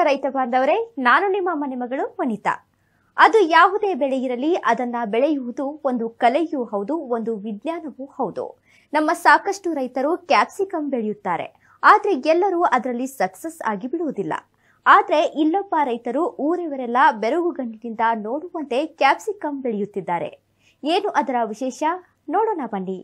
ರೈತ ಬಾಂಧವರೇ ನಾನು ನಿಮ್ಮ ಮನೆ ಮಗಳು ವನಿತಾ ಅದು ಯಾವುದೇ ಬೆಳೆ ಇರಲಿ ಅದನ್ನ ಬೆಳೆಯುವುದು ಒಂದು ಕಲೆಯೂ ಹೌದು ಒಂದು ವಿಜ್ಞಾನವೂ ಹೌದು ನಮ್ಮ ಸಾಕಷ್ಟು ರೈತರು ಕ್ಯಾಪ್ಸಿಕಂ ಬೆಳೆಯುತ್ತಾರೆ ಆದ್ರೆ ಎಲ್ಲರೂ ಅದರಲ್ಲಿ ಸಕ್ಸಸ್ ಆಗಿ ಬಿಡುವುದಿಲ್ಲ ಆದ್ರೆ ಇಲ್ಲೊಬ್ಬ ರೈತರು ಊರಿವರೆಲ್ಲ ಬೆರಗುಗಣ್ಣಿನಿಂದ ನೋಡುವಂತೆ ಕ್ಯಾಪ್ಸಿಕಂ ಬೆಳೆಯುತ್ತಿದ್ದಾರೆ ಏನು ಅದರ ವಿಶೇಷ ನೋಡೋಣ ಬನ್ನಿ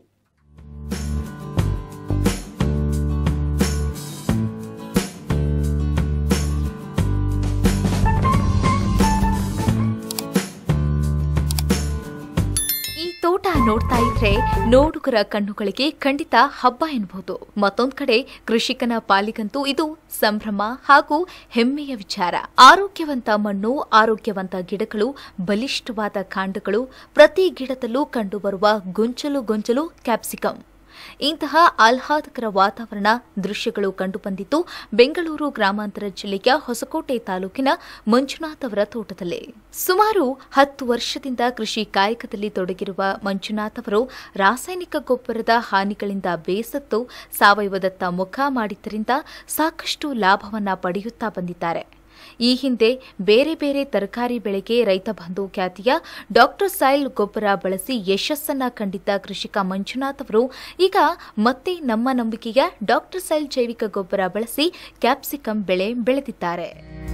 ಈ ತೋಟ ನೋಡ್ತಾ ಇದ್ರೆ ನೋಡುಗರ ಕಣ್ಣುಗಳಿಗೆ ಖಂಡಿತ ಹಬ್ಬ ಎನ್ಬಹುದು ಮತ್ತೊಂದ್ ಕಡೆ ಕೃಷಿಕನ ಪಾಲಿಗಂತೂ ಇದು ಸಂಭ್ರಮ ಹಾಗೂ ಹೆಮ್ಮೆಯ ವಿಚಾರ ಆರೋಗ್ಯವಂತ ಮಣ್ಣು ಆರೋಗ್ಯವಂತ ಗಿಡಗಳು ಬಲಿಷ್ಠವಾದ ಕಾಂಡಗಳು ಪ್ರತಿ ಗಿಡದಲ್ಲೂ ಕಂಡುಬರುವ ಗೊಂಚಲು ಗೊಂಚಲು ಕ್ಯಾಪ್ಸಿಕಂ ಇಂತಹ ಆಹ್ಲಾದಕರ ವಾತಾವರಣ ದೃಶ್ಯಗಳು ಕಂಡುಬಂದಿದ್ದು ಬೆಂಗಳೂರು ಗ್ರಾಮಾಂತರ ಜಿಲ್ಲೆಯ ಹೊಸಕೋಟೆ ತಾಲೂಕಿನ ಮಂಜುನಾಥ್ ಅವರ ತೋಟದಲ್ಲಿ ಸುಮಾರು ಹತ್ತು ವರ್ಷದಿಂದ ಕೃಷಿ ಕಾಯಕದಲ್ಲಿ ತೊಡಗಿರುವ ಮಂಜುನಾಥ್ ಅವರು ರಾಸಾಯನಿಕ ಗೊಬ್ಬರದ ಹಾನಿಗಳಿಂದ ಬೇಸತ್ತು ಸಾವಯವದತ್ತ ಮುಖ ಮಾಡಿದ್ದರಿಂದ ಸಾಕಷ್ಟು ಲಾಭವನ್ನ ಪಡೆಯುತ್ತಾ ಬಂದಿದ್ದಾರೆ ಈ ಹಿಂದೆ ಬೇರೆ ಬೇರೆ ತರಕಾರಿ ಬೆಳೆಗೆ ರೈತ ಬಂಧು ಖ್ಯಾತಿಯ ಡಾಕ್ಟರ್ ಸಾಯಿಲ್ ಗೊಬ್ಬರ ಬಳಸಿ ಯಶಸ್ಸನ್ನ ಕಂಡಿದ್ದ ಕೃಷಿಕ ಮಂಜುನಾಥ್ ಅವರು ಈಗ ಮತ್ತೆ ನಮ್ಮ ನಂಬಿಕೆಯ ಡಾಕ್ಟರ್ ಸಾಯಿಲ್ ಜೈವಿಕ ಗೊಬ್ಬರ ಬಳಸಿ ಕ್ಯಾಪ್ಸಿಕಂ ಬೆಳೆ ಬೆಳೆದಿದ್ದಾರೆ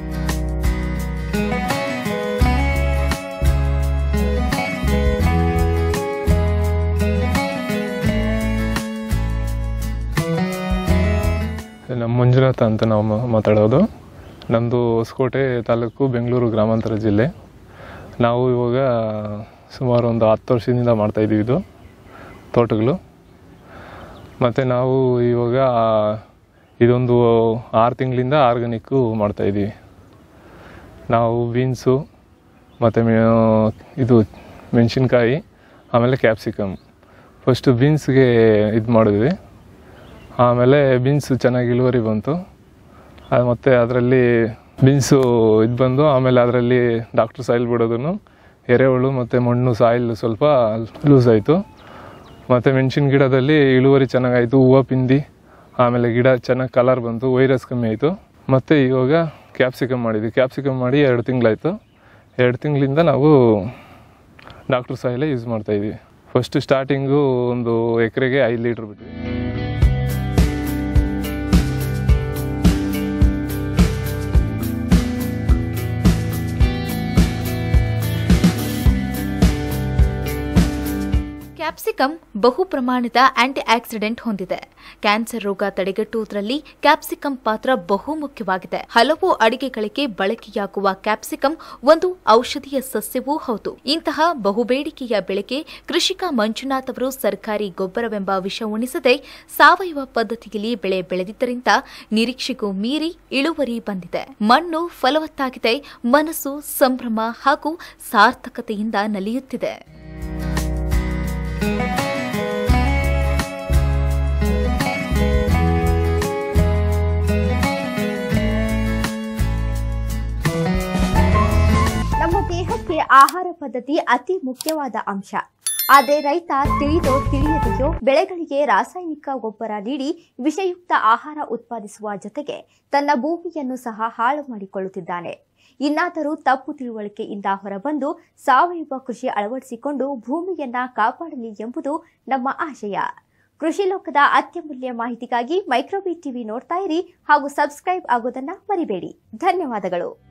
ನಮ್ಮ ಮಂಜುನಾಥ ಅಂತ ನಾವು ಮಾ- ಮಾತಾಡೋದು ನಮ್ಮದು ಹೊಸಕೋಟೆ ತಾಲೂಕು ಬೆಂಗಳೂರು ಗ್ರಾಮಾಂತರ ಜಿಲ್ಲೆ ನಾವು ಇವಾಗ ಸುಮಾರು ಒಂದು ಹತ್ತು ವರ್ಷದಿಂದ ಮಾಡ್ತಾಯಿದ್ದೀವಿ ಇದು ತೋಟಗಳು ಮತ್ತು ನಾವು ಇವಾಗ ಇದೊಂದು ಆರು ತಿಂಗಳಿಂದ ಆರ್ಗಾನಿಕ್ಕು ಮಾಡ್ತಾಯಿದ್ದೀವಿ ನಾವು ಬೀನ್ಸು ಮತ್ತು ಇದು ಮೆಣಸಿನ್ಕಾಯಿ ಆಮೇಲೆ ಕ್ಯಾಪ್ಸಿಕಮ್ ಫಸ್ಟು ಬೀನ್ಸ್ಗೆ ಇದು ಮಾಡಿದ್ವಿ ಆಮೇಲೆ ಬೀನ್ಸು ಚೆನ್ನಾಗಿ ಇಳುವರಿ ಬಂತು ಅದು ಮತ್ತು ಅದರಲ್ಲಿ ಬೀನ್ಸು ಇದು ಬಂದು ಆಮೇಲೆ ಅದರಲ್ಲಿ ಡಾಕ್ಟರ್ ಸಾಯಿಲ್ ಬಿಡೋದನ್ನು ಎರೆಹುಳು ಮತ್ತು ಮಣ್ಣು ಸಾಯಿಲ್ ಸ್ವಲ್ಪ ಲೂಸ್ ಆಯಿತು ಮತ್ತು ಮೆಣಸಿನ ಗಿಡದಲ್ಲಿ ಇಳುವರಿ ಚೆನ್ನಾಗಾಯಿತು ಹೂವು ಪಿಂದಿ ಆಮೇಲೆ ಗಿಡ ಚೆನ್ನಾಗಿ ಕಲರ್ ಬಂತು ವೈರಸ್ ಕಮ್ಮಿ ಆಯಿತು ಮತ್ತು ಇವಾಗ ಕ್ಯಾಪ್ಸಿಕಮ್ ಮಾಡಿದ್ವಿ ಕ್ಯಾಪ್ಸಿಕಮ್ ಮಾಡಿ ಎರಡು ತಿಂಗಳಾಯಿತು ಎರಡು ತಿಂಗಳಿಂದ ನಾವು ಡಾಕ್ಟರ್ ಸಾಯಿಲೇ ಯೂಸ್ ಮಾಡ್ತಾಯಿದ್ವಿ ಫಸ್ಟ್ ಸ್ಟಾರ್ಟಿಂಗು ಒಂದು ಎಕರೆಗೆ ಐದು ಲೀಟ್ರ್ ಬಿಟ್ವಿ ಕ್ಯಾಪ್ಸಿಕಂ ಬಹು ಪ್ರಮಾಣದ ಆಂಟಿ ಆಕ್ಸಿಡೆಂಟ್ ಹೊಂದಿದೆ ಕ್ಯಾನ್ಸರ್ ರೋಗ ತಡೆಗಟ್ಟುವುದರಲ್ಲಿ ಕ್ಯಾಪ್ಸಿಕಂ ಪಾತ್ರ ಬಹು ಮುಖ್ಯವಾಗಿದೆ ಹಲವು ಅಡಿಗೆಗಳಿಗೆ ಬಳಕೆಯಾಗುವ ಕ್ಯಾಪ್ಸಿಕಂ ಒಂದು ಔಷಧೀಯ ಸಸ್ಯವೂ ಹೌದು ಇಂತಹ ಬಹುಬೇಡಿಕೆಯ ಬೆಳೆಗೆ ಕೃಷಿಕ ಮಂಜುನಾಥ್ ಅವರು ಸರ್ಕಾರಿ ಗೊಬ್ಬರವೆಂಬ ವಿಷ ಉಣಿಸದೆ ಸಾವಯವ ಪದ್ಧತಿಯಲ್ಲಿ ಬೆಳೆ ಬೆಳೆದಿದ್ದರಿಂದ ನಿರೀಕ್ಷೆಗೂ ಮೀರಿ ಇಳುವರಿ ಬಂದಿದೆ ಮಣ್ಣು ಫಲವತ್ತಾಗಿದೆ ಮನಸ್ಸು ಸಂಭ್ರಮ ಹಾಗೂ ಸಾರ್ಥಕತೆಯಿಂದ ನಲಿಯುತ್ತಿದೆ ನಮ್ಮ ದೇಹಕ್ಕೆ ಆಹಾರ ಪದ್ಧತಿ ಅತಿ ಮುಖ್ಯವಾದ ಅಂಶ ಆದರೆ ರೈತ ತಿಳಿದೋ ತಿಳಿಯದೆಯೋ ಬೆಳೆಗಳಿಗೆ ರಾಸಾಯನಿಕ ಗೊಬ್ಬರ ನೀಡಿ ವಿಷಯುಕ್ತ ಆಹಾರ ಉತ್ಪಾದಿಸುವ ಜೊತೆಗೆ ತನ್ನ ಭೂಮಿಯನ್ನು ಸಹ ಹಾಳು ಮಾಡಿಕೊಳ್ಳುತ್ತಿದ್ದಾನೆ ಇನ್ನಾದರೂ ತಪ್ಪು ತಿಳುವಳಿಕೆಯಿಂದ ಹೊರಬಂದು ಸಾವಯವ ಕೃಷಿ ಅಳವಡಿಸಿಕೊಂಡು ಭೂಮಿಯನ್ನ ಕಾಪಾಡಲಿ ಎಂಬುದು ನಮ್ಮ ಆಶಯ ಕೃಷಿ ಲೋಕದ ಅತ್ಯಮೂಲ್ಯ ಮಾಹಿತಿಗಾಗಿ ಮೈಕ್ರೋಬಿ ಟಿವಿ ನೋಡ್ತಾ ಇರಿ ಹಾಗೂ ಸಬ್ಸ್ಕ್ರೈಬ್ ಆಗೋದನ್ನ ಮರಿಬೇಡಿ ಧನ್ಯವಾದಗಳು